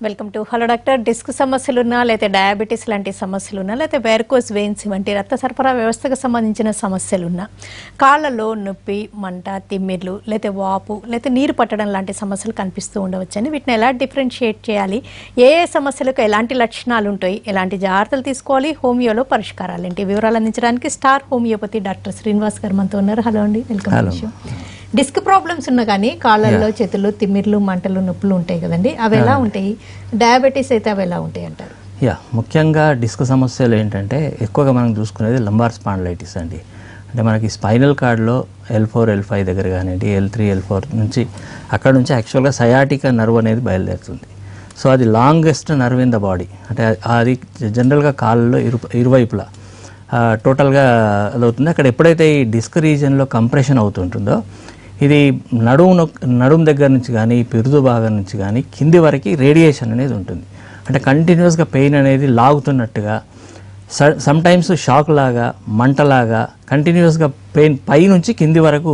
Welcome to hello doctor disc సమస్యలున్నా లేకపోతే diabetes లాంటి సమస్యలున్నా లేకపోతే వేర్కోస్ వెయిన్స్ వంటి రక్త సరఫరా వ్యవస్థకు సంబంధించిన సమస్యలున్నా కాళ్ళలో నొప్పి మంట తిమ్మిర్లు లేకపోతే వాపు లేకపోతే నీరు పట్టడం లాంటి సమస్యలు కనిపిస్తూ ఉండవచ్చని వీటిని ఎలా డిఫరెన్షియేట్ చేయాలి ఏ ఏ సమస్యలకు ఎలాంటి లక్షణాలు ఉంటాయి ఎలాంటి జాగ్రత్తలు తీసుకోవాలి హోమియోలో పరిష్కారాలు ఏంటి వివరాలు అందించడానికి స్టార్ హోమియోపతి డాక్టర్ శ్రీనివాస్ గారు మనతో ఉన్నారు హలో అండి వెల్కమ్ Hello. డిస్క్ ప్రాబ్లమ్స్ ఉన్నా కానీ కాళ్ళల్లో చేతులు తిమ్మిర్లు మంటలు నొప్పులు ఉంటాయి కదండి అవి ఎలా ఉంటాయి డయాబెటీస్ అయితే అవి ఎలా ఉంటాయి అంటారు యా ముఖ్యంగా డిస్క్ సమస్యలు ఏంటంటే ఎక్కువగా మనం చూసుకునేది లంబార్ స్పాండ్లైటిస్ అండి అంటే మనకి స్పైనల్ కార్డ్లో ఎల్ ఫోర్ ఎల్ ఫైవ్ దగ్గర కానివ్వండి ఎల్ త్రీ ఎల్ ఫోర్ నుంచి అక్కడ నుంచి యాక్చువల్గా సయాటిక నర్వ్ అనేది బయలుదేరుతుంది సో అది longest nerve in the body అంటే అది జనరల్గా కాళ్ళలో ఇరు ఇరువైపులా ఆ, టోటల్గా అదవుతుంది అక్కడ ఎప్పుడైతే ఈ డిస్క్ రీజియన్లో కంప్రెషన్ అవుతుంటుందో ఇది నడుము నొక్- నడుము దగ్గర నుంచి కానీ పిరుదు భాగం నుంచి కానీ కింది వరకు రేడియేషన్ అనేది ఉంటుంది అంటే కంటిన్యూస్గా పెయిన్ అనేది లాగుతున్నట్టుగా సమ్ టైమ్స్ షాక్ లాగా మంటలాగా కంటిన్యూస్గా పెయిన్ పై నుంచి కింది వరకు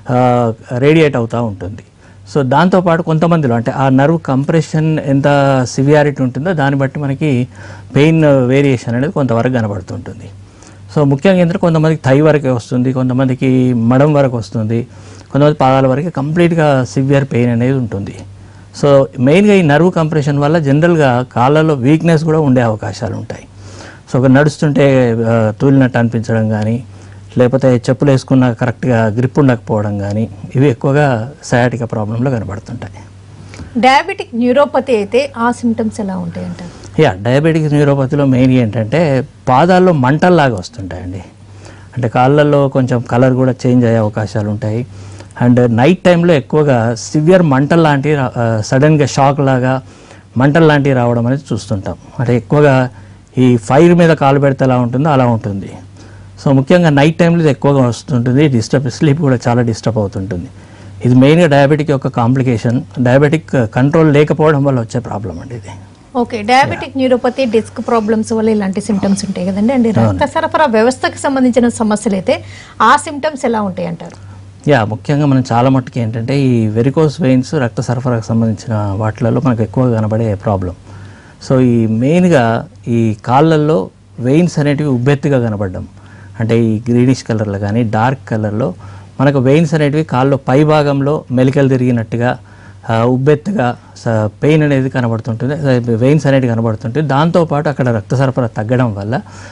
రేడియేట్ అవుతూ ఉంటుంది సో దాంతోపాటు కొంతమందిలో అంటే ఆ నర్వ్ కంప్రెషన్ ఎంత సివియారిటీ ఉంటుందో దాన్ని బట్టి మనకి పెయిన్ వేరియేషన్ అనేది కొంతవరకు కనబడుతుంటుంది సో ముఖ్యంగా ఏంటంటే కొంతమందికి థై వరకే వస్తుంది కొంతమందికి మడం వరకు వస్తుంది కొంతమంది పాదాల వరకు కంప్లీట్గా సివియర్ పెయిన్ అనేది ఉంటుంది సో మెయిన్గా ఈ నర్వ్ కంప్రెషన్ వల్ల జనరల్గా కాళ్ళలో వీక్నెస్ కూడా ఉండే అవకాశాలు ఉంటాయి సో ఒక నడుస్తుంటే ఆ, తూలినట్టు అనిపించడం కానీ లేకపోతే చెప్పులు వేసుకున్న కరెక్ట్గా గ్రిప్ ఉండకపోవడం కానీ ఇవి ఎక్కువగా సయాటిక ప్రాబ్లంలో కనబడుతుంటాయి డయాబెటిక్ న్యూరోపతి అయితే ఆ సిమ్టమ్స్ ఎలా ఉంటాయి అంటారు యా డయాబెటిక్ న్యూరోపతిలో మెయిన్ ఏంటంటే పాదాల్లో మంటల్లాగా వస్తుంటాయండి అంటే కాళ్ళల్లో కొంచెం కలర్ కూడా చేంజ్ అయ్యే అవకాశాలు ఉంటాయి అండ్ నైట్ టైంలో ఎక్కువగా సివియర్ మంటల్ లాంటివి రా- ఆ, సడన్గా షాక్ లాగా మంటల్ లాంటివి రావడం అనేది చూస్తుంటాం అంటే ఎక్కువగా ఈ ఫైర్ మీద కాలు పెడితే ఎలా ఉంటుందో అలా ఉంటుంది సో ముఖ్యంగా నైట్ టైంలో ఇది ఎక్కువగా వస్తుంటుంది డిస్టర్బ్ స్లీప్ కూడా చాలా డిస్టర్బ్ అవుతుంటుంది ఇది మెయిన్గా డయాబెటిక్ యొక్క కాంప్లికేషన్ డయాబెటిక్ కంట్రోల్ లేకపోవడం వల్ల వచ్చే ప్రాబ్లం అండి ఇది okay diabetic neuropathy disc problems వల్ల ఇలాంటి సిమ్టమ్స్ ఉంటాయి కదండి అండి రక్త సరఫరా వ్యవస్థకు సంబంధించిన సమస్యలు అయితే ఆ సిమ్టమ్స్ ఎలా ఉంటాయి అంటారు యా ముఖ్యంగా మనం చాలా మట్టుకు ఏంటంటే ఈ వెరికోస్ వెయిన్స్ రక్త సరఫరాకు సంబంధించిన వాటిలలో మనకు ఎక్కువగా కనబడే ప్రాబ్లం సో ఈ మెయిన్గా ఈ కాళ్ళల్లో వెయిన్స్ అనేటివి ఉబ్బెత్తుగా కనబడడం అంటే ఈ గ్రీనిష్ కలర్లో కానీ డార్క్ కలర్లో మనకు వెయిన్స్ అనేటివి కాళ్ళలో పై భాగంలో మెలికలు తిరిగినట్టుగా ఆ, ఉబ్బెత్తుగా పెయిన్ అనేది కనబడుతుంటుంది వెయిన్స్ అనేటివి కనబడుతుంటుంది దాంతోపాటు అక్కడ రక్త సరఫరా తగ్గడం వల్ల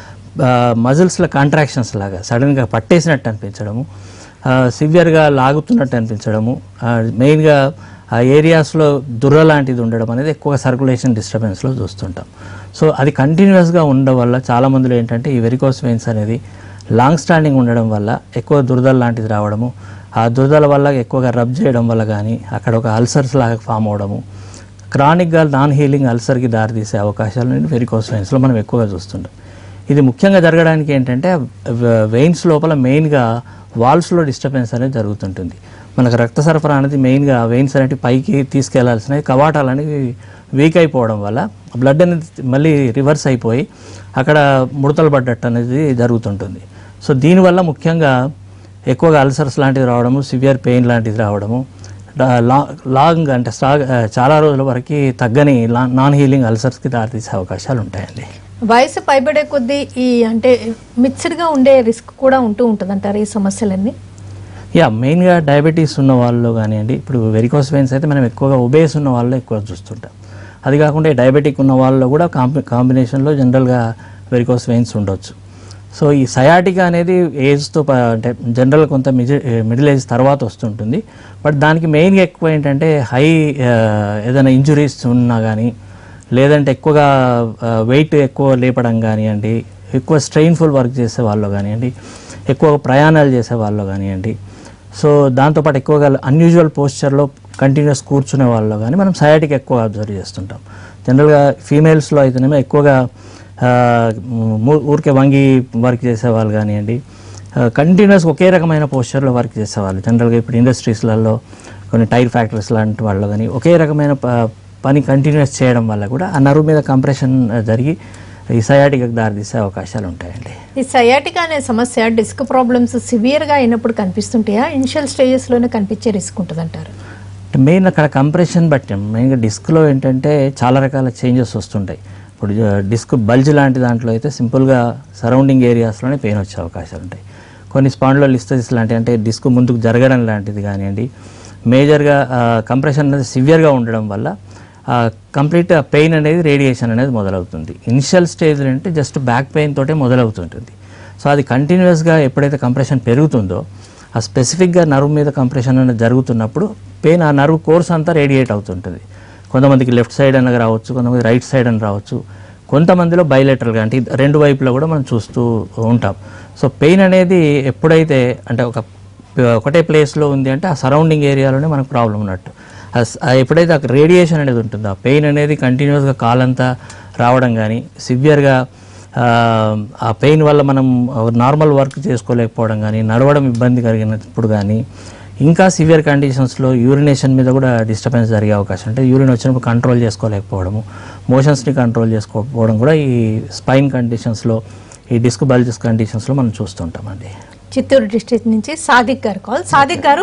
మజిల్స్లో కాంట్రాక్షన్స్ లాగా సడన్గా పట్టేసినట్టు అనిపించడము సివియర్గా లాగుతున్నట్టు అనిపించడము మెయిన్గా ఆ ఏరియాస్లో దుర్ర లాంటిది ఉండడం అనేది ఎక్కువ సర్కులేషన్ డిస్టర్బెన్స్లో చూస్తుంటాం సో అది కంటిన్యూస్గా ఉండడం వల్ల చాలా మందిలో ఏంటంటే ఈ వెరికోస్ వెయిన్స్ అనేది లాంగ్ స్టాండింగ్ ఉండడం వల్ల ఎక్కువ దురదలు లాంటిది రావడము ఆ దురదల వల్ల ఎక్కువగా రబ్ చేయడం వల్ల కానీ అక్కడ ఒక అల్సర్స్ లాగా ఫామ్ అవడము క్రానిక్గా నాన్ హీలింగ్ అల్సర్కి దారితీసే అవకాశాలు అనేది వెరికోస్ వెయిన్స్లో మనం ఎక్కువగా చూస్తుంటాం ఇది ముఖ్యంగా జరగడానికి ఏంటంటే వెయిన్స్ లోపల మెయిన్గా వాల్స్లో డిస్టర్బెన్స్ అనేది జరుగుతుంటుంది మనకు రక్త సరఫరా అనేది మెయిన్గా వెయిన్స్ అనేవి పైకి తీసుకెళ్లాల్సినవి కవాటాలు అనేవి వీక్ అయిపోవడం వల్ల బ్లడ్ అనేది మళ్ళీ రివర్స్ అయిపోయి అక్కడ ముడతలు పడ్డట్టు అనేది జరుగుతుంటుంది సో దీనివల్ల ముఖ్యంగా ఎక్కువగా అల్సర్స్ లాంటివి రావడము సివియర్ పెయిన్ లాంటిది రావడము డా- లా- లాంగ్ అంటే స్టా- చాలా రోజుల వరకు తగ్గని లా- నాన్ హీలింగ్ అల్సర్స్కి దారితీసే అవకాశాలు ఉంటాయండి వయసు పైబడే కొద్దీ ఈ అంటే మిక్స్డ్గా ఉండే రిస్క్ కూడా ఉంటూ ఉంటుంది అంటారు ఈ సమస్యలన్నీ యా మెయిన్గా డయాబెటీస్ ఉన్న వాళ్ళు కానివ్వండి ఇప్పుడు వెరికోస్ వెయిన్స్ అయితే మనం ఎక్కువగా ఒబేస్ ఉన్న వాళ్ళు ఎక్కువ చూస్తుంటాం అది కాకుండా డయాబెటిక్ ఉన్న వాళ్ళలో కూడా కాంబి కాంబినేషన్లో జనరల్గా వెరికోస్ వెయిన్స్ ఉండొచ్చు సో ఈ సయాటికా అనేది ఏజ్తో ప- అంటే జనరల్ కొంత మిజి మిడిల్ ఏజ్ తర్వాత వస్తుంటుంది బట్ దానికి మెయిన్గా ఎక్కువ ఏంటంటే హై ఏదైనా ఇంజురీస్ ఉన్నా కానీ లేదంటే ఎక్కువగా వెయిట్ ఎక్కువ లేపడం కానివ్వండి ఎక్కువ స్ట్రెయిన్ఫుల్ వర్క్ చేసే వాళ్ళు కానివ్వండి ఎక్కువ ప్రయాణాలు చేసే వాళ్ళు కానివ్వండి సో దాంతోపాటు ఎక్కువగా అన్యూజువల్ పోస్చర్లో కంటిన్యూస్ కూర్చునే వాళ్ళు కానీ మనం సయాటిక్ ఎక్కువ అబ్జర్వ్ చేస్తుంటాం జనరల్గా ఫీమేల్స్లో అయితేనేమో ఎక్కువగా ఆ, ము- ఊరికే వంగి వర్క్ చేసేవాళ్ళు కానివ్వండి కంటిన్యూస్ ఒకే రకమైన పోస్చర్లో వర్క్ చేసేవాళ్ళు జనరల్గా ఇప్పుడు ఇండస్ట్రీస్లలో కొన్ని టైర్ ఫ్యాక్టరీస్ లాంటి వాళ్ళు కానీ ఒకే రకమైన ప- పని కంటిన్యూస్ చేయడం వల్ల కూడా ఆ నరువు మీద కంప్రెషన్ జరిగి ఈ సయాటికి దారితీసే అవకాశాలు ఉంటాయండి ఈ సయాటికా అనే సమస్య డిస్క్ ప్రాబ్లమ్స్ సివియర్గా అయినప్పుడు కనిపిస్తుంటాయా ఇనిషియల్ స్టేజెస్లోనే కనిపించే రిస్క్ ఉంటుంది అంటారు మెయిన్ అక్కడ కంప్రెషన్ బట్టి మెయిన్గా డిస్క్లో ఏంటంటే చాలా రకాల చేంజెస్ వస్తుంటాయి ఇప్పుడు డిస్క్ బల్జ్ లాంటి దాంట్లో అయితే సింపుల్గా సరౌండింగ్ ఏరియాస్లోనే పెయిన్ వచ్చే అవకాశాలు ఉంటాయి కొన్ని స్పాండ్లో లిస్తసిస్ లాంటివి అంటే డిస్క్ ముందుకు జరగడం లాంటిది కానివ్వండి మేజర్గా కంప్రెషన్ అనేది సివియర్గా ఉండడం వల్ల కంప్లీట్ పెయిన్ అనేది రేడియేషన్ అనేది మొదలవుతుంది ఇనిషియల్ స్టేజ్లో అంటే జస్ట్ బ్యాక్ పెయిన్ తోటే మొదలవుతుంటుంది సో అది కంటిన్యూస్గా ఎప్పుడైతే కంప్రెషన్ పెరుగుతుందో ఆ స్పెసిఫిక్గా నర్వ్ మీద కంప్రెషన్ అనేది జరుగుతున్నప్పుడు పెయిన్ ఆ నర్వ్ కోర్స్ అంతా రేడియేట్ అవుతుంటుంది కొంతమందికి లెఫ్ట్ సైడ్ అని రావచ్చు కొంతమంది రైట్ సైడ్ అని రావచ్చు కొంతమందిలో బయలెటరల్గా అంటే ఇది రెండు వైపులా కూడా మనం చూస్తూ ఉంటాం సో పెయిన్ అనేది ఎప్పుడైతే అంటే ఒక ఒకటే ప్లేస్లో ఉంది అంటే ఆ సరౌండింగ్ ఏరియాలోనే మనకు ప్రాబ్లం ఉన్నట్టు ఆ స- ఆ ఎప్పుడైతే అక్కడ రేడియేషన్ అనేది ఉంటుందో ఆ పెయిన్ అనేది కంటిన్యూస్గా కాలంతా రావడం కానీ సివియర్గా ఆ పెయిన్ వల్ల మనం నార్మల్ వర్క్ చేసుకోలేకపోవడం కానీ నడవడం ఇబ్బంది కలిగినప్పుడు కానీ ఇంకా సివియర్ కండిషన్స్లో యూరినేషన్ మీద కూడా డిస్టర్బెన్స్ జరిగే అవకాశం అంటే యూరిన్ వచ్చినప్పుడు కంట్రోల్ చేసుకోలేకపోవడము మోషన్స్ని కంట్రోల్ చేసుకోకపోవడం కూడా ఈ స్పైన్ కండిషన్స్లో ఈ డిస్క్ బల్జెస్ కండిషన్స్లో మనం చూస్తుంటామండి చిత్తూరు డిస్ట్రిక్ట్ నుంచి సాదిక్ గారు కాల్ సాదిక్ గారు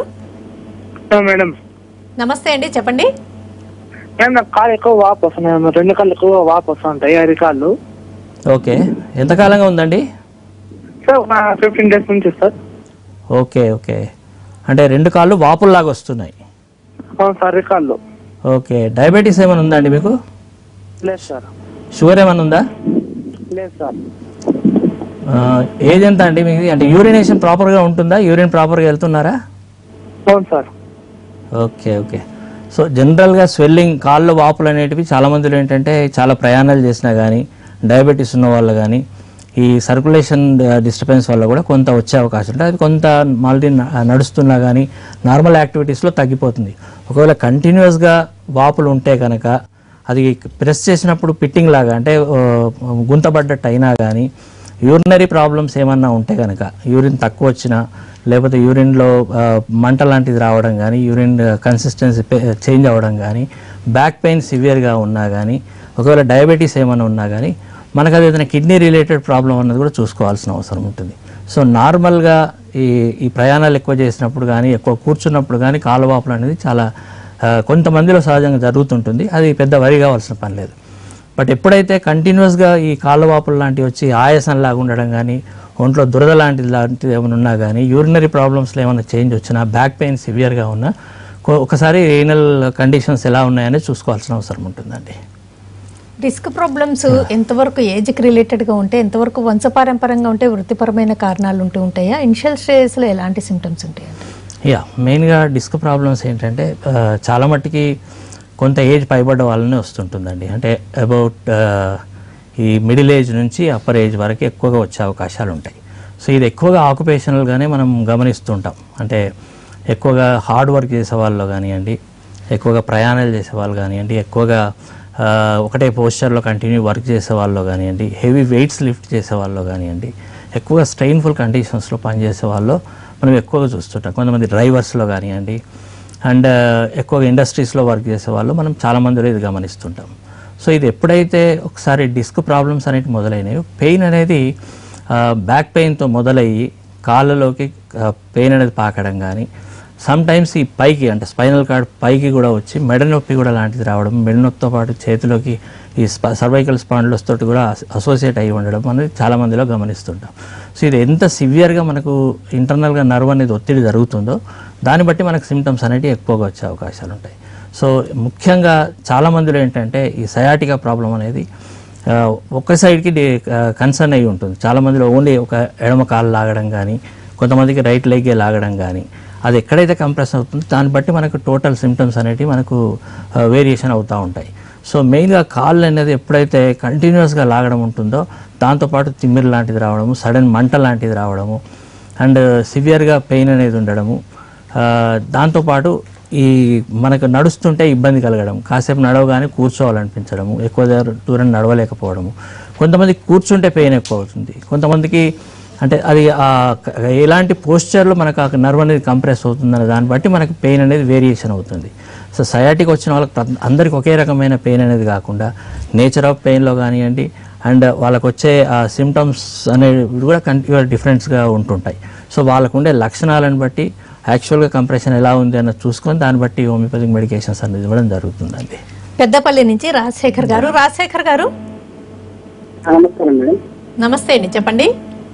ఆ, మేడం నమస్తే అండి చెప్పండి మేడం నాకు కాలు ఎక్కువ వాపు వస్తున్నాయి మేడం. రెండు కాళ్ళు ఎక్కువ వాపు వస్తుంటాయి అరి కాళ్ళు ఓకే ఎంతకాలంగా ఉందండి సార్ ఒక ఫిఫ్టీన్ డేస్ నుంచి సార్ ఓకే ఓకే అంటే రెండు కాళ్ళు వాపుల్లాగా వస్తున్నాయి అవును సార్ అరి కాళ్ళు ఓకే డయాబెటీస్ ఏమైనా ఉందా అండి మీకు లేదు సార్ షుగర్ ఏమైనా ఉందా లేదు సార్ ఆ, ఏజ్ ఎంత అండి మీకు అంటే యూరినేషన్ ప్రాపర్గా ఉంటుందా యూరిన్ ప్రాపర్గా వెళ్తున్నారా అవును సార్ ఓకే ఓకే సో జనరల్గా స్వెల్లింగ్ కాళ్ళు వాపులు అనేటివి చాలా మందిలో ఏంటంటే చాలా ప్రయాణాలు చేసినా కానీ డయాబెటీస్ ఉన్న వాళ్ళు కానీ ఈ సర్కులేషన్ డిస్టర్బెన్స్ వల్ల కూడా కొంత వచ్చే అవకాశం ఉంటుంది అది కొంత మళ్ళీ న- నడుస్తున్నా కానీ నార్మల్ యాక్టివిటీస్లో తగ్గిపోతుంది ఒకవేళ కంటిన్యూస్గా వాపులు ఉంటే కనుక అది ప్రెస్ చేసినప్పుడు పిట్టింగ్ లాగా అంటే ఆ, గుంతపడ్డట్టు అయినా కానీ యూరినరీ ప్రాబ్లమ్స్ ఏమన్నా ఉంటే కనుక యూరిన్ తక్కువ వచ్చినా లేకపోతే యూరిన్లో ఆ, మంట లాంటిది రావడం కానీ యూరిన్ కన్సిస్టెన్సీ చేంజ్ అవ్వడం కానీ బ్యాక్ పెయిన్ సివియర్గా ఉన్నా కానీ ఒకవేళ డయాబెటీస్ ఏమైనా ఉన్నా కానీ మనకు అది ఏదైనా కిడ్నీ రిలేటెడ్ ప్రాబ్లం అన్నది కూడా చూసుకోవాల్సిన అవసరం ఉంటుంది సో నార్మల్గా ఈ ఈ ప్రయాణాలు ఎక్కువ చేసినప్పుడు కానీ ఎక్కువ కూర్చున్నప్పుడు కానీ కాలువాపులు అనేది చాలా ఆ, కొంతమందిలో సహజంగా జరుగుతుంటుంది అది పెద్ద వరి కావాల్సిన పని లేదు బట్ ఎప్పుడైతే కంటిన్యూస్గా ఈ కాళ్ళవాపులు లాంటివి వచ్చి ఆయాసం లాగా ఉండడం కానీ ఒంట్లో దురద లాంటిది లాంటిది ఏమైనా ఉన్నా కానీ యూరినరీ ప్రాబ్లమ్స్లో ఏమైనా చేంజ్ వచ్చినా బ్యాక్ పెయిన్ సివియర్గా ఉన్నా కొ- ఒకసారి రీనల్ కండిషన్స్ ఎలా ఉన్నాయనేది చూసుకోవాల్సిన అవసరం ఉంటుందండి డిస్క్ ప్రాబ్లమ్స్ ఎంతవరకు ఏజ్కి రిలేటెడ్గా ఉంటే ఎంతవరకు వంశపారంపరంగా ఉంటే వృత్తిపరమైన కారణాలు ఉంటూ ఉంటాయా ఇనిషియల్ స్టేజ్లో ఎలాంటి సిమ్టమ్స్ ఉంటాయండి యా మెయిన్గా డిస్క్ ప్రాబ్లమ్స్ ఏంటంటే ఆ, చాలా మట్టుకి కొంత ఏజ్ పైబడ్డ వాళ్ళనే వస్తుంటుందండి అంటే అబౌట్ ఈ మిడిల్ ఏజ్ నుంచి అప్పర్ ఏజ్ వరకు ఎక్కువగా వచ్చే అవకాశాలు ఉంటాయి సో ఇది ఎక్కువగా ఆక్యుపేషనల్గానే మనం గమనిస్తుంటాం అంటే ఎక్కువగా హార్డ్ వర్క్ చేసే వాళ్ళు కానివ్వండి ఎక్కువగా ప్రయాణాలు చేసే వాళ్ళు కానివ్వండి ఎక్కువగా ఆ, ఒకటే పోస్చర్లో కంటిన్యూ వర్క్ చేసే వాళ్ళు కానివ్వండి హెవీ వెయిట్స్ లిఫ్ట్ చేసే వాళ్ళు కానివ్వండి ఎక్కువగా స్ట్రెయిన్ఫుల్ కండిషన్స్లో పనిచేసే వాళ్ళు మనం ఎక్కువగా చూస్తుంటాం కొంతమంది డ్రైవర్స్లో కానివ్వండి అండ్ ఎక్కువగా ఇండస్ట్రీస్లో వర్క్ చేసే వాళ్ళు మనం చాలా మందిలో ఇది గమనిస్తుంటాం సో ఇది ఎప్పుడైతే ఒకసారి డిస్క్ ప్రాబ్లమ్స్ అనేవి మొదలైనాయో పెయిన్ అనేది బ్యాక్ పెయిన్తో మొదలయ్యి కాళ్ళలోకి పెయిన్ అనేది పాకడం కానీ సమ్ టైమ్స్ ఈ పైకి అంటే స్పైనల్ కార్డ్ పైకి కూడా వచ్చి మెడ నొప్పి కూడా లాంటిది రావడం మెడ నొప్పితో పాటు చేతిలోకి ఈ సర్వైకల్ స్పాండ్లస్ తోటి కూడా అసోసియేట్ అయి ఉండడం అనేది చాలా మందిలో గమనిస్తుంటాం సో ఇది ఎంత సివియర్గా మనకు ఇంటర్నల్గా నర్వ్ అనేది ఒత్తిడి జరుగుతుందో దాన్ని బట్టి మనకు సిమ్టమ్స్ అనేవి ఎక్కువగా వచ్చే అవకాశాలు ఉంటాయి సో ముఖ్యంగా చాలా మందిలో ఏంటంటే ఈ సయాటికా ప్రాబ్లం అనేది ఆ, ఒక్క సైడ్కి కన్సర్న్ అయి ఉంటుంది చాలా మందిలో ఓన్లీ ఒక ఎడమ కాలు లాగడం కానీ కొంతమందికి రైట్ లెగ్గే లాగడం కానీ అది ఎక్కడైతే కంప్రెస్ అవుతుందో దాన్ని బట్టి మనకు టోటల్ సిమ్టమ్స్ అనేవి మనకు వేరియేషన్ అవుతూ ఉంటాయి సో మెయిన్గా కాళ్ళు అనేది ఎప్పుడైతే కంటిన్యూస్గా లాగడం ఉంటుందో దాంతోపాటు తిమ్మిరి లాంటిది రావడము సడన్ మంట లాంటిది రావడము అండ్ సివియర్గా పెయిన్ అనేది ఉండడము ఆ, దాంతోపాటు ఈ మనకు నడుస్తుంటే ఇబ్బంది కలగడం కాసేపు నడవగానే కూర్చోవాలనిపించడము ఎక్కువ దూరం- దూరం నడవలేకపోవడము కొంతమందికి కూర్చుంటే పెయిన్ ఎక్కువ అవుతుంది కొంతమందికి అంటే అది ఆ క- ఎలాంటి పోస్చర్లో మనకు ఆ నర్వ్ అనేది కంప్రెస్ అవుతుందనే దాన్ని బట్టి మనకి పెయిన్ అనేది వేరియేషన్ అవుతుంది సో సయాటిక్ వచ్చిన వాళ్ళకి ప్ర- అందరికి ఒకే రకమైన పెయిన్ అనేది కాకుండా నేచర్ ఆఫ్ పెయిన్లో కానివ్వండి అండ్ వాళ్ళకు వచ్చే ఆ సిమ్టమ్స్ అనేవి కూడా కంటి డిఫరెన్స్గా ఉంటుంటాయి సో వాళ్ళకు ఉండే లక్షణాలను బట్టి యాక్చువల్గా కంప్రెషన్ ఎలా ఉంది అన్నది చూసుకొని దాన్ని బట్టి హోమియోపతిక్ మెడికేషన్స్ అనేది ఇవ్వడం జరుగుతుందండి పెద్దపల్లి నుంచి రాజశేఖర్ గారు రాజశేఖర్ గారు నమస్కారం మేడం నమస్తే అండి చెప్పండి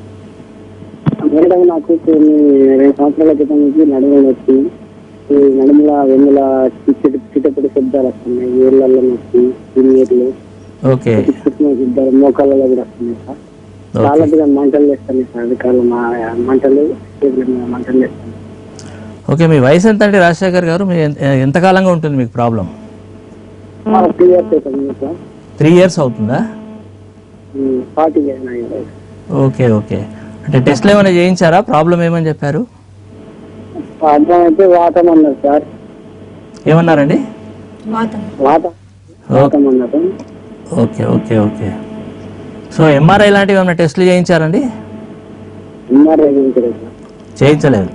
మేడం నాకు కొన్ని రెండు సంవత్సరాల క్రితం నుంచి నడుము నొప్పి ఈ నడుముల వెన్నుల చిట్టు చిట్టపడి శబ్దాలు వస్తున్నాయి ఏళ్ళల్లో నొప్పి ఇన్నేర్లు ఓకే చిట్టుకున్న శబ్దాలు మోకాళ్ళలో కూడా వస్తున్నాయి సార్ చాలా పెద్ద మంటలు వేస్తున్నాయి సార్ అధికారులు మా మంటలు చేతుల మీద మంటలు వేస్తున్నాయి ఓకే మీ వయసు ఎంత అండి రాజశేఖర్ గారు మీ ఎంత- ఎంతకాలంగా ఉంటుంది మీకు ప్రాబ్లం త్రీ ఇయర్స్ అవుతుంది సార్ త్రీ ఇయర్స్ అవుతుందా ఫార్టీ నైన్ ఓకే ఓకే అంటే టెస్ట్లు ఏమైనా చేయించారా ప్రాబ్లం ఏమని చెప్పారు అర్థం అయితే వాతం అన్నారు సార్ ఏమన్నారండి వాతం వాతం వాతం అన్నారు okay okay okay so MRI లాంటివి ఏమైనా టెస్ట్లు చేయించారండి ఎంఆర్ఐ చేయించలేదు సార్ చేయించలేదు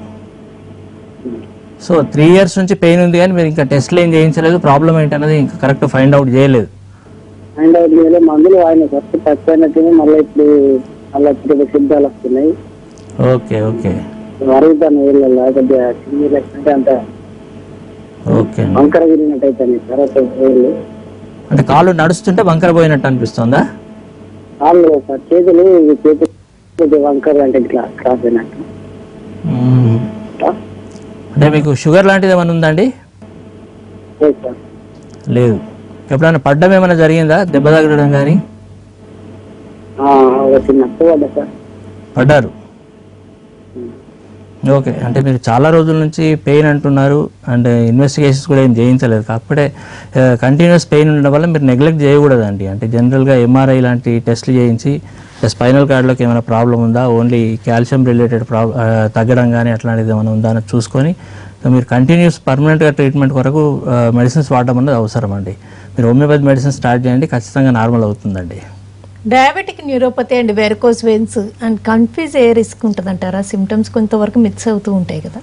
సో త్రీ ఇయర్స్ నుంచి పెయిన్ ఉంది కానీ మీరు ఇంకా టెస్ట్లు ఏం చేయించలేదు ప్రాబ్లం ఏంటనేది ఇంకా కరెక్ట్ ఫైండ్ అవుట్ చేయలేదు అండ్ వేరే మందులు వాడిన ఫస్ట్ టచ్ అయినట్టు మళ్ళీ ఇప్పుడు మళ్ళీ ఇప్పుడు శబ్దాలు వస్తున్నాయి ఓకే ఓకే అరుగుతాను వీళ్ళల్లో కొద్దిగా చిన్న అంటే అంత ఓకే వంకర విరిగినట్టు అవుతాయి సార్ అసలు వేళ్ళు అంటే కాళ్ళు నడుస్తుంటే వంకర పోయినట్టు అనిపిస్తుందా కాళ్ళు సార్ చేతులు ఇవి చేతులు కొద్దిగా వంకర అంటే ఇట్లా క్రాస్ అయినట్టు మ్మ్. అంటే మీకు షుగర్ లాంటిది ఏమైనా ఉందండి లేదు సార్ లేదు ఎప్పుడైనా పడ్డం ఏమైనా జరిగిందా దెబ్బ తగలడం కానీ ఆ, ఒక చిన్న పడ్డా సార్ పడ్డారు ఓకే అంటే మీరు చాలా రోజుల నుంచి పెయిన్ అంటున్నారు అండ్ ఇన్వెస్టిగేషన్స్ కూడా ఏం చేయించలేదు కాకపోతే కంటిన్యూస్ పెయిన్ ఉండడం వల్ల మీరు నెగ్లెక్ట్ చేయకూడదండి అంటే జనరల్గా ఎంఆర్ఐ లాంటి టెస్ట్లు చేయించి స్పైనల్ కార్డ్లోకి ఏమైనా ప్రాబ్లం ఉందా ఓన్లీ కాల్షియం రిలేటెడ్ ప్రాబ్ తగ్గడం కానీ అట్లాంటిది ఏమైనా ఉందా అని చూసుకొని మీరు కంటిన్యూస్ పర్మనెంట్గా ట్రీట్మెంట్ కొరకు మెడిసిన్స్ వాడడం అనేది అవసరం అండి మీరు హోమియోపతి మెడిసిన్ స్టార్ట్ చేయండి ఖచ్చితంగా నార్మల్ అవుతుందండి diabetic neuropathy and varicose veins and confuse ఏ రిస్క్ ఉంటుంది అంటారా సిమ్టమ్స్ కొంతవరకు మిక్స్ అవుతూ ఉంటాయి కదా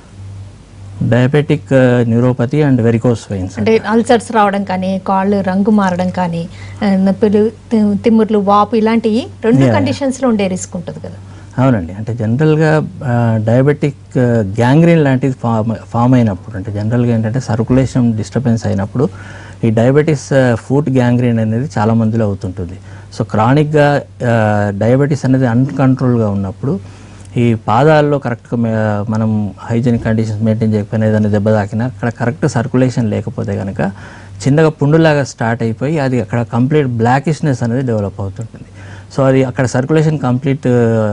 diabetic neuropathy and varicose veins అంటే అల్సర్స్ రావడం కానీ కాళ్ళు రంగు మారడం కానీ ఆ, నొప్పులు తి- తిమ్ముర్లు వాపు ఇలాంటివి రెండు కండిషన్స్లో ఉండే రిస్క్ ఉంటుంది కదా అవునండి అంటే జనరల్గా డయాబెటిక్ గ్యాంగ్రీన్ లాంటిది ఫామ్ ఫామ్ అయినప్పుడు అంటే జనరల్గా ఏంటంటే సర్కులేషన్ డిస్టర్బెన్స్ అయినప్పుడు ఈ డయాబెటీస్ ఫుడ్ గ్యాంగ్రీన్ అనేది చాలా మందిలో అవుతుంటుంది సో క్రానిక్గా డయాబెటీస్ అనేది అన్కంట్రోల్గా ఉన్నప్పుడు ఈ పాదాల్లో కరెక్ట్గా మనం హైజీనిక్ కండిషన్స్ మెయింటైన్ చేయకపోయినా ఏదైనా దెబ్బ తాకినా అక్కడ కరెక్ట్ సర్కులేషన్ లేకపోతే కనుక చిన్నగా పుండులాగా స్టార్ట్ అయిపోయి అది అక్కడ కంప్లీట్ బ్లాకిష్నెస్ అనేది డెవలప్ అవుతుంటుంది సో అది అక్కడ సర్కులేషన్ కంప్లీట్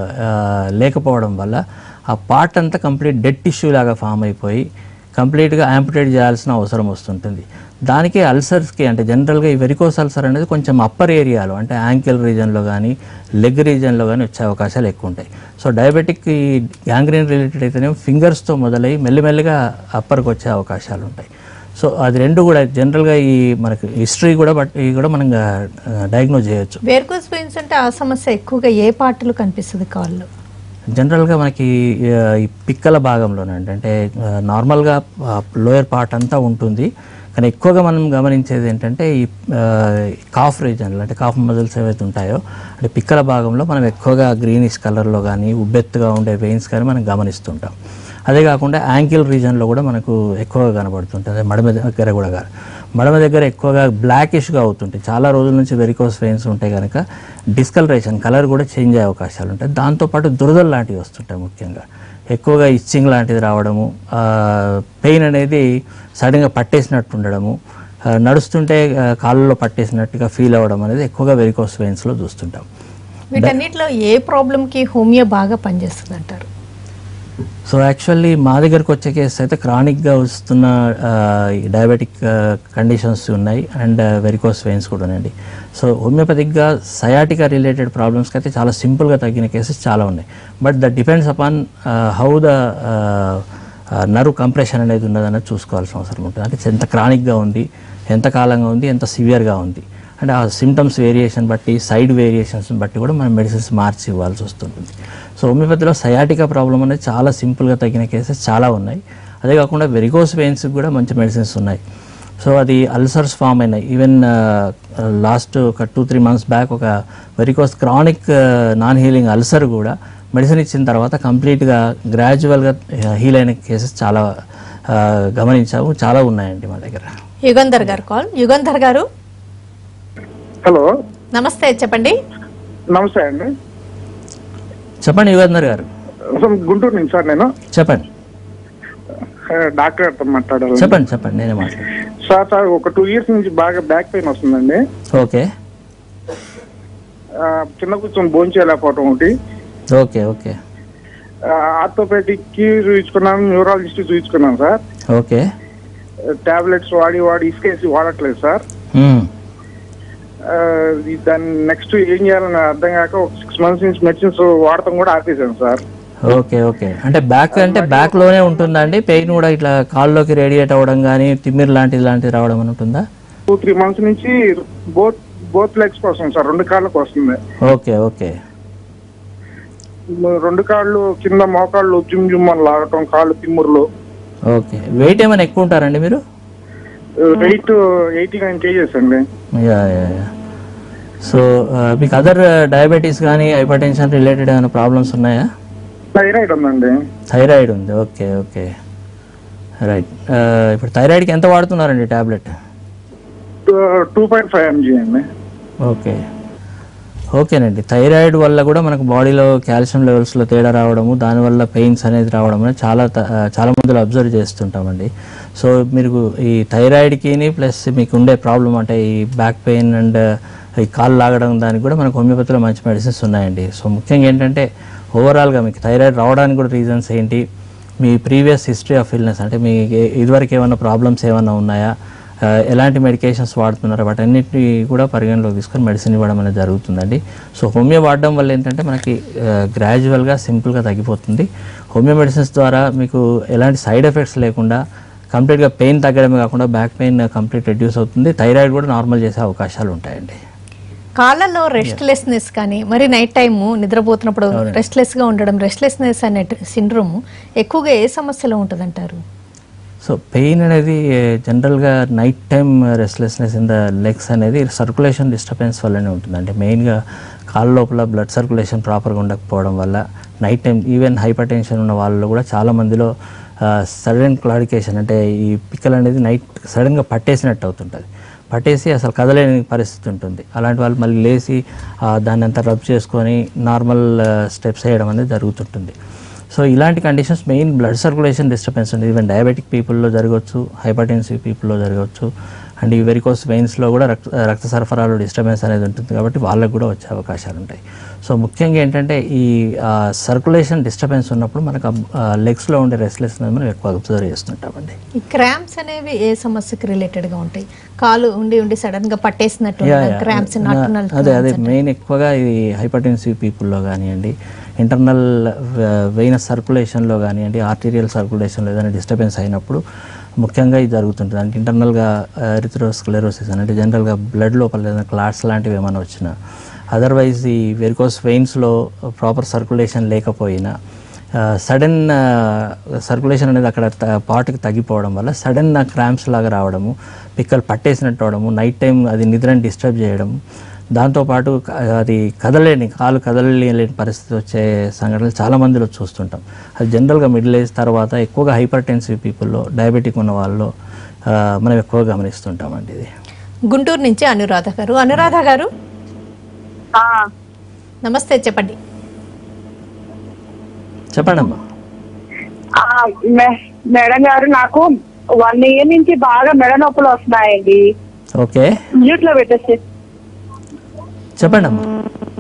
లేకపోవడం వల్ల ఆ పార్ట్ అంతా కంప్లీట్ డెడ్ టిష్యూ లాగా ఫామ్ అయిపోయి కంప్లీట్గా యాంపుటేట్ చేయాల్సిన అవసరం వస్తుంటుంది దానికి అల్సర్స్కి అంటే జనరల్గా ఈ వెరికోస్ అల్సర్ అనేది కొంచెం అప్పర్ ఏరియాలో అంటే యాంకిల్ రీజన్లో కానీ లెగ్ రీజన్లో కానీ వచ్చే అవకాశాలు ఎక్కువ ఉంటాయి సో డయాబెటిక్ ఈ గ్యాంగ్రీన్ రిలేటెడ్ అయితేనే ఫింగర్స్తో మొదలై మెల్లిమెల్లిగా అప్పర్కి వచ్చే అవకాశాలు ఉంటాయి సో అది రెండు కూడా జనరల్గా ఈ మనకి హిస్టరీ కూడా బట్ ఇవి కూడా మనం డయాగ్నోజ్ చేయొచ్చు వెరకోస్ వెయిన్స్ అంటే ఆ సమస్య ఎక్కువగా ఏ పార్ట్లో కనిపిస్తుంది కాళ్ళు జనరల్గా మనకి ఆ, ఈ పిక్కల భాగంలోనండి అంటే ఆ, నార్మల్గా లోయర్ పార్ట్ అంతా ఉంటుంది కానీ ఎక్కువగా మనం గమనించేది ఏంటంటే ఈ ఆ, కాఫ్ రీజన్లో అంటే కాఫ్ మజిల్స్ ఏవైతే ఉంటాయో అంటే పిక్కల భాగంలో మనం ఎక్కువగా గ్రీనిష్ కలర్లో కానీ ఉబ్బెత్తుగా ఉండే వెయిన్స్ కానీ మనం గమనిస్తుంటాం అదే కాకుండా యాంకిల్ రీజన్లో కూడా మనకు ఎక్కువగా కనబడుతుంటుంది మడమ దగ్గర కూడా కాదు మడమ దగ్గర ఎక్కువగా బ్లాకిష్గా అవుతుంటాయి చాలా రోజుల నుంచి వెరికోస్ వెయిన్స్ ఉంటాయి కనుక డిస్కలరేషన్ కలర్ కూడా చేంజ్ అయ్యే అవకాశాలు ఉంటాయి దాంతోపాటు దురదలు లాంటివి వస్తుంటాయి ముఖ్యంగా ఎక్కువగా ఇచ్చింగ్ లాంటిది రావడము పెయిన్ అనేది సడన్గా పట్టేసినట్టు ఉండడము ఆ, నడుస్తుంటే ఆ, కాళ్ళలో పట్టేసినట్టుగా ఫీల్ అవ్వడం అనేది ఎక్కువగా వెరికోస్ వెయిన్స్లో చూస్తుంటాం వీటన్నిటిలో ఏ ప్రాబ్లంకి హోమియో బాగా పనిచేస్తుంది అంటారు సో యాక్చువల్లీ మా దగ్గరకు వచ్చే కేసు అయితే క్రానిక్గా వస్తున్న డయాబెటిక్ కండిషన్స్ ఉన్నాయి అండ్ వెరికోస్ వెయిన్స్ కూడా ఉన్నాయండి సో హోమియోపతిక్గా సయాటికా రిలేటెడ్ ప్రాబ్లమ్స్కి అయితే చాలా సింపుల్గా తగ్గిన కేసెస్ చాలా ఉన్నాయి but that depends upon how the nerve compression అనేది ఉన్నదన్నది చూసుకోవాల్సిన అవసరం ఉంటుంది అంటే ఎంత క్రానిక్గా ఉంది ఎంత కాలంగా ఉంది ఎంత సివియర్గా ఉంది అంటే ఆ సిమ్టమ్స్ వేరియేషన్ బట్టి సైడ్ వేరియేషన్స్ బట్టి కూడా మనం మెడిసిన్స్ మార్చి ఇవ్వాల్సి వస్తుంటుంది సో హోమియోపతిలో సయాటికా ప్రాబ్లం అనేది చాలా సింపుల్గా తగ్గిన కేసెస్ చాలా ఉన్నాయి అదే కాకుండా వెరికోస్ వెయిన్స్కి కూడా మంచి మెడిసిన్స్ ఉన్నాయి సో అది అల్సర్స్ ఫామ్ అయినాయి ఈవెన్ లాస్ట్ ఒక టూ త్రీ మంత్స్ బ్యాక్ ఒక varicose chronic non healing ulcer కూడా మెడిసిన్ ఇచ్చిన తర్వాత కంప్లీట్గా గ్రాడ్యువల్గా హీల్ అయిన కేసెస్ చాలా ఆ, గమనించాము చాలా ఉన్నాయండి మా దగ్గర యుగంధర్ గారు కాల్ యుగంధర్ గారు హలో నమస్తే చెప్పండి నమస్తే అండి చెప్పండి యుగంధర్ గారు సో గుంటూరు నుంచి సార్ నేను చెప్పండి ఆ, డాక్టర్ గారితో మాట్లాడాలి చెప్పండి చెప్పండి నేనే మాట్లాడు సార్ సార్ ఒక టూ ఇయర్స్ నుంచి బాగా బ్యాక్ పెయిన్ వస్తుందండి ఓకే ఆ, కింద కూర్చొని భోజనం చేయలేకపోవటం ఒకటి ఓకే ఓకే ఆర్థోపెడిక్ కి చూపించుకున్నాను న్యూరాలజిస్ట్ చూపించుకున్నాను సార్ ఓకే టాబ్లెట్స్ వాడి వాడి ఇసుకేసి వాడట్లేదు సార్ మ్మ్. ఆ, ఇది దాన్ని నెక్స్ట్ ఏం చేయాలని అర్థం కాక ఒక సిక్స్ మంత్స్ నుంచి మెడిసిన్స్ వాడటం కూడా ఆపేసాను సార్ ఓకే ఓకే అంటే బ్యాక్ అంటే బ్యాక్ లోనే ఉంటుందా అండి పెయిన్ కూడా ఇట్లా కాల్లోకి రేడియేట్ అవ్వడం కానీ తిమ్మిరి లాంటిది లాంటిది రావడం అని ఉంటుందా టూ త్రీ మంత్స్ నుంచి బోత్ బోత్ లెగ్స్ వస్తుంది సార్ రెండు కాళ్ళకు వస్తుంది ఓకే ఓకే రెండు కాళ్ళు కింద మోకాళ్ళు జుమ్ జుమ్ అని లాగటం కాళ్ళు తిమ్ముర్లు ఓకే వెయిట్ ఏమైనా ఎక్కువ ఉంటారండి మీరు వెయిట్ ఎయిటీ నైన్ కేజెస్ అండి యా యా యా సో మీకు అదర్ డయాబెటీస్ కానీ హైపర్ టెన్షన్ రిలేటెడ్ ఏమైనా ప్రాబ్లమ్స్ ఉన్నాయా థైరాయిడ్ ఉందండి థైరాయిడ్ ఉంది ఓకే ఓకే రైట్ ఇప్పుడు థైరాయిడ్కి ఎంత వాడుతున్నారండి tablet two point five mg అండి ఓకే ఓకేనండి థైరాయిడ్ వల్ల కూడా మనకు బాడీలో కాల్షియం లెవెల్స్లో తేడా రావడము దానివల్ల పెయిన్స్ అనేది రావడం అనేది చాలా త- ఆ, చాలా మందిలో అబ్జర్వ్ చేస్తుంటామండి సో మీరు ఈ థైరాయిడ్కి ప్లస్ మీకు ఉండే ప్రాబ్లం అంటే ఈ బ్యాక్ పెయిన్ అండ్ ఈ కాళ్ళు లాగడం దానికి కూడా మనకు హోమియోపతిలో మంచి మెడిసిన్స్ ఉన్నాయండి సో ముఖ్యంగా ఏంటంటే ఓవరాల్గా మీకు థైరాయిడ్ రావడానికి కూడా రీజన్స్ ఏంటి మీ ప్రీవియస్ హిస్టరీ ఆఫ్ ఇల్నెస్ అంటే మీ ఏ- ఇదివరకు ఏమైనా ప్రాబ్లమ్స్ ఏమైనా ఉన్నాయా ఆ, ఎలాంటి మెడికేషన్స్ వాడుతున్నారు వాటన్నిటిని కూడా పరిగణలోకి తీసుకొని మెడిసిన్ ఇవ్వడం అనేది జరుగుతుందండి సో హోమియో వాడడం వల్ల ఏంటంటే మనకి గ్రాడ్యువల్గా సింపుల్గా తగ్గిపోతుంది హోమియో మెడిసిన్స్ ద్వారా మీకు ఎలాంటి సైడ్ ఎఫెక్ట్స్ లేకుండా కంప్లీట్గా పెయిన్ తగ్గడమే కాకుండా బ్యాక్ పెయిన్ కంప్లీట్ రెడ్యూస్ అవుతుంది థైరాయిడ్ కూడా నార్మల్ చేసే అవకాశాలు ఉంటాయండి కాళ్ళలో రెస్ట్లెస్నెస్ కానీ మరి నైట్ టైము నిద్రపోతున్నప్పుడు రెస్ట్లెస్గా ఉండడం రెస్ట్లెస్నెస్ అనే సిండ్రోమ్ ఎక్కువగా ఏ సమస్యలో ఉంటుందంటారు సో పెయిన్ అనేది జనరల్గా night time restlessness in the legs అనేది సర్కులేషన్ డిస్టర్బెన్స్ వల్లనే ఉంటుంది అంటే మెయిన్గా కాళ్ళ లోపల బ్లడ్ సర్కులేషన్ ప్రాపర్గా ఉండకపోవడం వల్ల night time even hypertension ఉన్న వాళ్ళలో కూడా చాలా మందిలో సడన్ క్లాడికేషన్ అంటే ఈ పిక్కలు అనేది నైట్ సడన్గా పట్టేసినట్టు అవుతుంటుంది పట్టేసి అసలు కదలేని పరిస్థితి ఉంటుంది అలాంటి వాళ్ళు మళ్ళీ లేచి ఆ, దాన్ని అంతా రబ్ చేసుకొని నార్మల్ స్టెప్స్ వేయడం అనేది జరుగుతుంటుంది సో ఇలాంటి conditions main blood circulation disturbance ఉంది ఈవెన్ డయాబెటిక్ పీపుల్లో జరగవచ్చు హైపర్టెన్సివ్ పీపుల్లో జరగవచ్చు అండ్ ఈ వెరికోస్ వెయిన్స్లో కూడా రక్త రక్త సరఫరాలో డిస్టర్బెన్స్ అనేది ఉంటుంది కాబట్టి వాళ్ళకు కూడా వచ్చే అవకాశాలు ఉంటాయి సో ముఖ్యంగా ఏంటంటే ఈ సర్క్యులేషన్ డిస్టర్బెన్స్ ఉన్నప్పుడు మనకు లెగ్స్లో ఉండే రెస్ట్లెస్ అనేది మనం ఎక్కువ అబ్జర్వ్ చేస్తుంటామండి ఈ క్రాంప్స్ అనేవి ఏ సమస్యకి రిలేటెడ్ గా ఉంటాయి కాలు ఉండి ఉండి సడన్ గా పట్టేసినట్టు Yeah, yeah. క్రాంప్స్ నా- అదే అదే మెయిన్ ఎక్కువగా ఇది హైపర్టెన్సివ్ పీపుల్లో కానివ్వండి ఇంటర్నల్ వెయిన్ సర్కులేషన్లో కానివ్వండి ఆర్టీరియల్ సర్కులేషన్లో ఏదైనా డిస్టర్బెన్స్ అయినప్పుడు ముఖ్యంగా ఇది జరుగుతుంటుంది అంటే ఇంటర్నల్గా ఎరిథ్రోస్క్లెరోసిస్ అంటే జనరల్గా బ్లడ్ లోపల ఏదైనా క్లాట్స్ లాంటివి ఏమైనా వచ్చినా అదర్వైజ్ ఈ వెరికోస్ వెయిన్స్లో ప్రాపర్ సర్కులేషన్ లేకపోయినా సడన్ సర్కులేషన్ అనేది అక్కడ త- పాటుకి తగ్గిపోవడం వల్ల సడన్ క్రాంప్స్ లాగా రావడము పిక్కలు పట్టేసినట్టు అవడము నైట్ టైం అది నిద్రని డిస్టర్బ్ చేయడం దాంతోపాటు క- అది కదలేని కాలు కదలలేని పరిస్థితి వచ్చే సంఘటనలు చాలా మందిలో చూస్తుంటాం అది జనరల్గా మిడిల్ ఏజ్ తర్వాత ఎక్కువగా హైపర్ టెన్సివ్ పీపుల్లో డయాబెటిక్ ఉన్న వాళ్ళలో ఆ, మనం ఎక్కువగా గమనిస్తుంటామండి ఇది గుంటూరు నుంచి అనురాధ గారు అనురాధ గారు నమస్తే చెప్పండి చెప్పండి అమ్మా ఆ, మే- మేడం గారు నాకు వన్ ఇయర్ నుంచి బాగా మెడ నొప్పులు వస్తున్నాయండి ఓకే మ్యూట్ లో పెట్టేసి చెప్పండి అమ్మా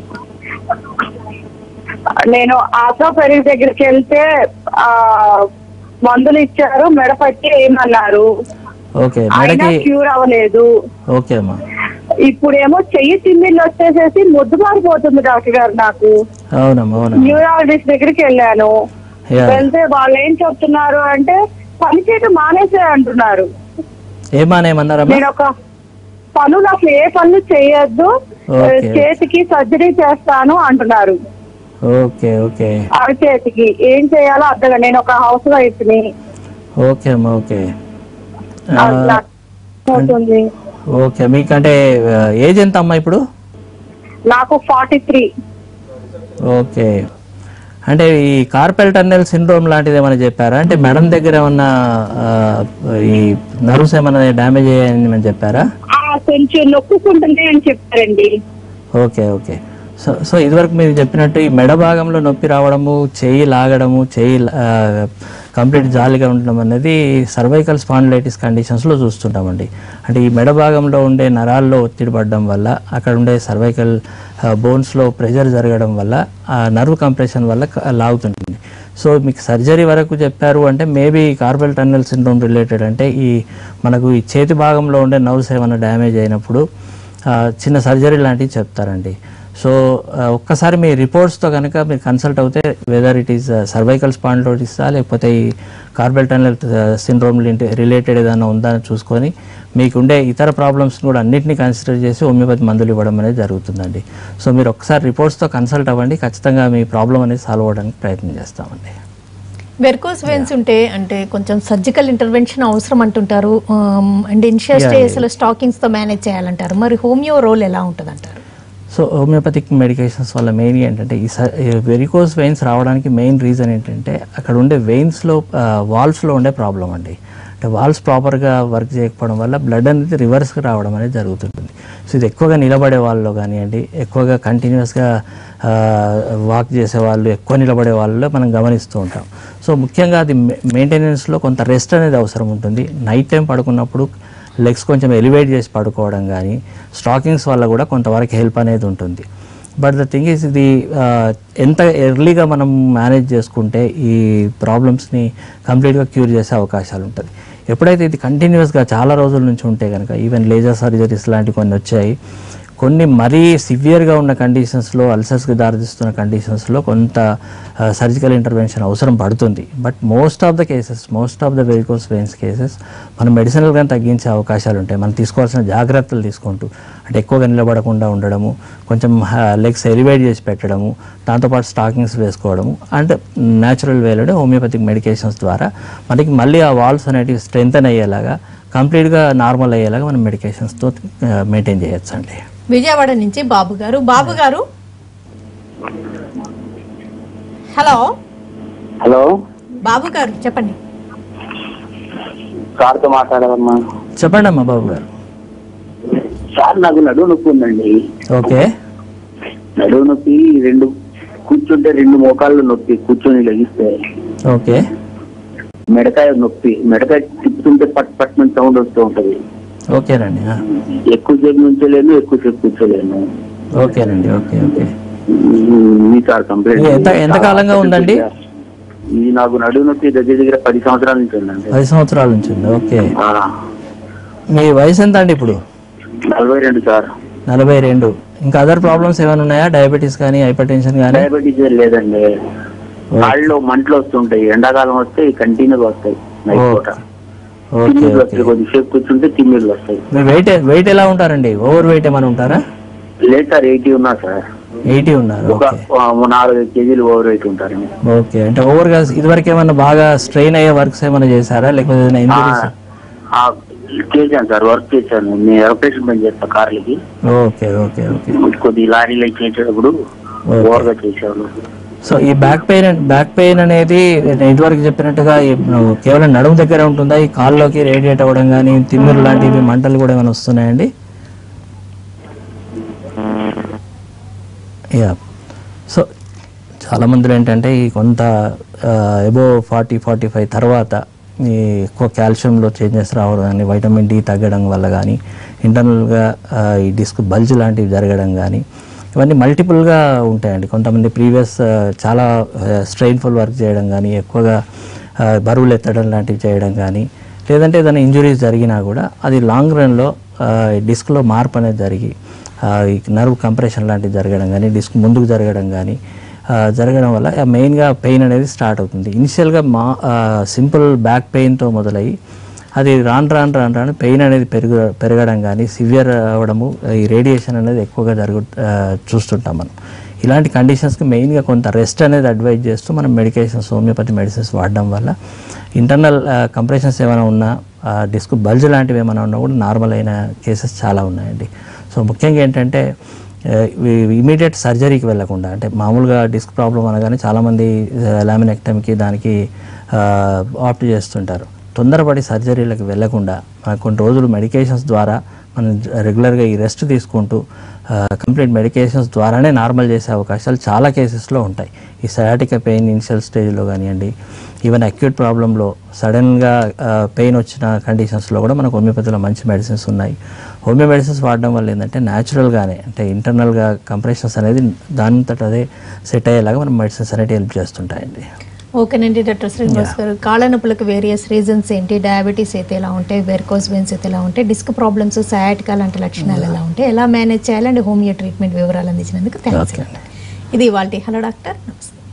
నేను ఆర్థోపెడిక్ దగ్గరికి వెళ్తే ఆ మందులు ఇచ్చారు మెడ పట్టి ఏమన్నారు ఓకే అయినా మెడకి క్యూర్ అవ్వలేదు ఓకే అమ్మా ఇప్పుడేమో చెయ్యి తిమ్మిళ్ళు వచ్చేసేసి ముద్దు మారిపోతుంది డాక్టర్ గారు నాకు అవునమ్మా అవునమ్మా న్యూరాలజిస్ట్ దగ్గరికి వెళ్ళాను యా వెళ్తే వాళ్ళు ఏం చెప్తున్నారు అంటే పని చేయటం మానేసే అంటున్నారు ఏమానేమన్నారమ్మా నేను ఒక పనులు అసలు ఏ పనులు చేయొద్దు ఓకే. చేతికి సర్జరీ చేస్తాను అంటున్నారు ఓకే ఓకే ఆ చేతికి ఏం చేయాలో అర్థం కాదు. నేను ఒక హౌస్ వైఫ్ ని ఓకే అమ్మా ఓకే ఆ, అట్లా అవుతుంది ఓకే మీకంటే ఆ, ఏజ్ ఎంత అమ్మా ఇప్పుడు నాకు ఫార్టీ త్రీ ఓకే అంటే ఈ కార్పెల్ టన్నెల్ సిండ్రోమ్ లాంటిది ఏమైనా చెప్పారా అంటే మెడం దగ్గర ఏమన్నా ఆ, ఈ నర్వ్స్ ఏమైనా డ్యామేజ్ అయ్యాయని ఏమైనా చెప్పారా ఆ, కొంచెం నొక్కుకుంటుంది అని చెప్పారండి ఓకే ఓకే సో సో ఇదివరకు మీరు చెప్పినట్టు ఈ మెడ భాగంలో నొప్పి రావడము చేయి లాగడము చేయి కంప్లీట్ జాలిగా ఉండడం అనేది సర్వైకల్ స్పాండిలైటిస్ కండిషన్స్లో చూస్తుంటామండి అంటే ఈ మెడ భాగంలో ఉండే నరాల్లో ఒత్తిడి పడడం వల్ల అక్కడ ఉండే సర్వైకల్ బోన్స్లో ప్రెషర్ జరగడం వల్ల ఆ నర్వ్ కంప్రెషన్ వల్ల క- లాగుతుంటుంది సో మీకు సర్జరీ వరకు చెప్పారు అంటే maybe carpal tunnel syndrome related అంటే ఈ మనకు ఈ చేతి భాగంలో ఉండే నర్వ్స్ ఏమైనా డ్యామేజ్ అయినప్పుడు ఆ, చిన్న సర్జరీ లాంటివి చెప్తారండి సో ఆ, ఒక్కసారి మీ రిపోర్ట్స్తో కనుక మీరు కన్సల్ట్ అవుతే వెదర్ ఇట్ ఈస్ సర్వైకల్ స్పాండిలోటిసా లేకపోతే ఈ కార్బల్ టన్నెల్ సిండ్రోమ్ రిలేటెడ్ ఏదైనా ఉందా అని చూసుకొని మీకుండే ఇతర ప్రాబ్లమ్స్ని కూడా అన్నింటినీ కన్సిడర్ చేసి హోమియోపతి మందులు ఇవ్వడం అనేది జరుగుతుందండి సో మీరు ఒకసారి రిపోర్ట్స్తో కన్సల్ట్ అవ్వండి ఖచ్చితంగా మీ ప్రాబ్లం అనేది సాల్వ్ అవ్వడానికి ప్రయత్నం చేస్తామండి వెర్కోస్ వెయిన్స్ ఉంటే అంటే కొంచెం సర్జికల్ ఇంటర్వెన్షన్ అవసరం అంటుంటారు అండ్ ఇనిషియల్ స్టేజ్లో స్టాకింగ్స్ తో మేనేజ్ చేయాలంటారు మరి హోమియో రోల్ ఎలా ఉంటుంది అంటారు సో హోమియోపతిక్ మెడికేషన్స్ వల్ల మెయిన్ ఏంటంటే ఈ వెరికోస్ వెయిన్స్ రావడానికి మెయిన్ రీజన్ ఏంటంటే అక్కడ ఉండే వెయిన్స్లో వాల్వ్స్లో ఉండే ప్రాబ్లం అండి అంటే వాల్వ్స్ ప్రాపర్గా వర్క్ చేయకపోవడం వల్ల బ్లడ్ అనేది రివర్స్కి రావడం అనేది జరుగుతుంటుంది సో ఇది ఎక్కువగా నిలబడే వాళ్ళలో కానివ్వండి ఎక్కువగా కంటిన్యూస్గా వాక్ చేసే వాళ్ళు ఎక్కువ నిలబడే వాళ్ళలో మనం గమనిస్తూ ఉంటాం సో ముఖ్యంగా అది మెయింటెనెన్స్లో కొంత రెస్ట్ అనేది అవసరం ఉంటుంది నైట్ టైం పడుకున్నప్పుడు లెగ్స్ కొంచెం ఎలివేట్ చేసి పడుకోవడం కానీ స్టాకింగ్స్ వల్ల కూడా కొంతవరకు హెల్ప్ అనేది ఉంటుంది బట్ ద థింగ్ ఈస్ ఇది ఆ, ఎంత ఎర్లీగా మనం మేనేజ్ చేసుకుంటే ఈ ప్రాబ్లమ్స్ని కంప్లీట్గా క్యూర్ చేసే అవకాశాలు ఉంటుంది ఎప్పుడైతే ఇది కంటిన్యూస్గా చాలా రోజుల నుంచి ఉంటే కనుక ఈవెన్ లేజర్ సర్జరీస్ లాంటివి కొన్ని వచ్చాయి కొన్ని మరీ సివియర్గా ఉన్న కండిషన్స్లో అల్సర్స్కి దారితీస్తున్న కండిషన్స్లో కొంత సర్జికల్ ఇంటర్వెన్షన్ అవసరం పడుతుంది but most of the cases most of the varicose veins cases మనం మెడిసినల్గా తగ్గించే అవకాశాలు ఉంటాయి మనం తీసుకోవాల్సిన జాగ్రత్తలు తీసుకుంటూ అంటే ఎక్కువగా నిలబడకుండా ఉండడము కొంచెం లెగ్స్ ఎలివేట్ చేసి పెట్టడము దాంతోపాటు స్టాకింగ్స్ వేసుకోవడము అండ్ న్యాచురల్ వేలోనే హోమియోపతిక్ మెడికేషన్స్ ద్వారా మనకి మళ్ళీ ఆ వాల్స్ అనేటివి స్ట్రెంగ్తన్ అయ్యేలాగా కంప్లీట్గా నార్మల్ అయ్యేలాగా మనం మెడికేషన్స్తో మెయింటైన్ చేయొచ్చు అండి విజయవాడ నుంచి బాబు గారు బాబు గారు హలో హలో బాబు గారు చెప్పండి సార్తో మాట్లాడాలమ్మా చెప్పండి అమ్మా బాబు గారు సార్ నాకు నడువు నొప్పి ఉందండి ఓకే నడువు నొప్పి రెండు కూర్చుంటే రెండు మోకాళ్ళు నొప్పి కూర్చొని లెగిస్తే ఓకే మెడకాయ నొప్పి మెడకాయ తిప్పుతుంటే పట్ పట్ మంది సౌండ్ వస్తూ ఉంటది ఓకేనండి ఆ. ఎక్కువసేపు నుంచోలేను ఎక్కువసేపు కూర్చోలేను ఓకేనండి ఓకే ఓకే మీ సార్ కంప్లైంట్ ఇది ఎంత- ఎంత కాలంగా ఉందండి? ఇది నాకు నడువు నొప్పి దగ్గర దగ్గర పది సంవత్సరాల నుంచి ఉందండి పది సంవత్సరాల నుంచి ఉంది ఓకే ఆ, మీ వయసు ఎంత అండి ఇప్పుడు నలభై రెండు సార్ నలభై రెండు ఇంకా అదర్ ప్రాబ్లమ్స్ ఏమైనా ఉన్నాయా డయాబెటీస్ కానీ హైపర్ టెన్షన్ కానీ డయాబెటీస్ ఏం లేదండి కాళ్ళు మంటలు వస్తుంటాయి ఎండాకాలం వస్తే కంటిన్యూగా వస్తాయి నైట్ పూట ఓకే తిమ్మిళ్ళు ఓకే వస్తాయి కొద్దిసేపు కూర్చుంటే తిమ్మిళ్ళు వస్తాయి మీ వెయిట్ వెయిట్ ఎలా ఉంటారండి ఓవర్ వెయిట్ ఏమైనా ఉంటారా లేదు సార్ ఎయిటీ ఉన్నా సార్ ఎయిటీ ఉన్నారు ఒక ఓకే ఆ, నాలుగు కేజీలు ఓవర్ వెయిట్ ఉంటారు ఓకే అంటే ఓవర్గా ఇదివరకు ఏమైనా బాగా స్ట్రెయిన్ అయ్యే వర్క్స్ ఏమైనా చేశారా లేకపోతే ఏదైనా ఇంజరీస్ ఆ, చేశాను సార్ వర్క్ చేశాను నేను ఎలక్ట్రీషియన్ పని చేస్తా కార్లకి ఓకే ఓకే ఓకే కొద్ది లారీలు చేసేటప్పుడు Okay. ఓవర్గా చేసేవాళ్ళు సో ఈ బ్యాక్ పెయిన్ బ్యాక్ పెయిన్ అనేది నేను ఇదివరకు చెప్పినట్టుగా ఈ నువ్వు కేవలం నడుము దగ్గర ఉంటుందా ఈ కాల్లోకి రేడియేట్ అవ్వడం కానీ తిమ్మిరు లాంటివి మంటలు కూడా ఏమైనా వస్తున్నాయండి యా సో చాలా మందిలో ఏంటంటే ఈ కొంత ఎబో ఫార్టీ ఫార్టీ ఫైవ్ తర్వాత ఈ ఎక్కువ కాల్షియంలో చేంజెస్ రావడం కానీ వైటమిన్ డి తగ్గడం వల్ల కానీ ఇంటర్నల్గా ఈ డిస్క్ బల్జ్ లాంటివి జరగడం కానీ ఇవన్నీ మల్టిపుల్గా ఉంటాయండి కొంతమంది ప్రీవియస్ చాలా స్ట్రెయిన్ఫుల్ వర్క్ చేయడం కానీ ఎక్కువగా ఆ, బరువులు ఎత్తడం లాంటివి చేయడం కానీ లేదంటే ఏదైనా ఇంజురీస్ జరిగినా కూడా అది లాంగ్ రన్లో డిస్క్లో మార్పు అనేది జరిగి ఆ, ఈ నర్వ్ కంప్రెషన్ లాంటివి జరగడం కానీ డిస్క్ ముందుకు జరగడం కానీ ఆ, జరగడం వల్ల మెయిన్గా పెయిన్ అనేది స్టార్ట్ అవుతుంది ఇనిషియల్గా మా సింపుల్ బ్యాక్ పెయిన్తో మొదలయ్యి అది రాను రాను రాను రాను పెయిన్ అనేది పెరుగు పెరగడం కానీ సివియర్ అవ్వడము ఈ రేడియేషన్ అనేది ఎక్కువగా జరుగు ఆ, చూస్తుంటాం మనం ఇలాంటి కండిషన్స్కి మెయిన్గా కొంత రెస్ట్ అనేది అడ్వైజ్ చేస్తూ మనం మెడికేషన్స్ హోమియోపతి మెడిసిన్స్ వాడడం వల్ల ఇంటర్నల్ కంప్రెషన్స్ ఏమైనా ఉన్నా డిస్క్ బల్జ్ లాంటివి ఏమైనా ఉన్నా కూడా నార్మల్ అయిన కేసెస్ చాలా ఉన్నాయండి సో ముఖ్యంగా ఏంటంటే ఇమీడియట్ సర్జరీకి వెళ్ళకుండా అంటే మామూలుగా డిస్క్ ప్రాబ్లం అనగానే చాలామంది లామినెక్టమ్కి దానికి ఆప్ట్ చేస్తుంటారు తొందరపడి సర్జరీలకు వెళ్ళకుండా మనకు కొన్ని రోజులు మెడికేషన్స్ ద్వారా మనం రెగ్యులర్గా ఈ రెస్ట్ తీసుకుంటూ కంప్లీట్ మెడికేషన్స్ ద్వారానే నార్మల్ చేసే అవకాశాలు చాలా కేసెస్లో ఉంటాయి ఈ సయాటిక పెయిన్ ఇనిషియల్ స్టేజ్లో కానివ్వండి ఈవెన్ అక్యూట్ ప్రాబ్లంలో సడన్గా పెయిన్ వచ్చిన కండిషన్స్లో కూడా మనకు హోమియోపతిలో మంచి మెడిసిన్స్ ఉన్నాయి హోమియో మెడిసిన్స్ వాడడం వల్ల ఏంటంటే న్యాచురల్గానే అంటే ఇంటర్నల్గా కంప్రెషన్స్ అనేది దానంతట అదే సెట్ అయ్యేలాగా మనం మెడిసిన్స్ అనేవి హెల్ప్ చేస్తుంటాయండి ఓకేనండి డాక్టర్ శ్రీనివాస్ గారు కాళ్ళ నొప్పులకు వేరియస్ రీజన్స్ ఏంటి డయాబెటీస్ అయితే ఎలా ఉంటాయి వెర్కోస్ వెన్స్ అయితే ఎలా ఉంటాయి డిస్క్ ప్రాబ్లమ్స్ సయాటికా లాంటి లక్షణాలు ఎలా ఉంటాయి ఎలా మేనేజ్ చేయాలండి హోమియో ట్రీట్మెంట్ వివరాలు అందించినందుకు థ్యాంక్స్ ఓకే అండి ఇది వాళ్ళ హలో డాక్టర్ నమస్తే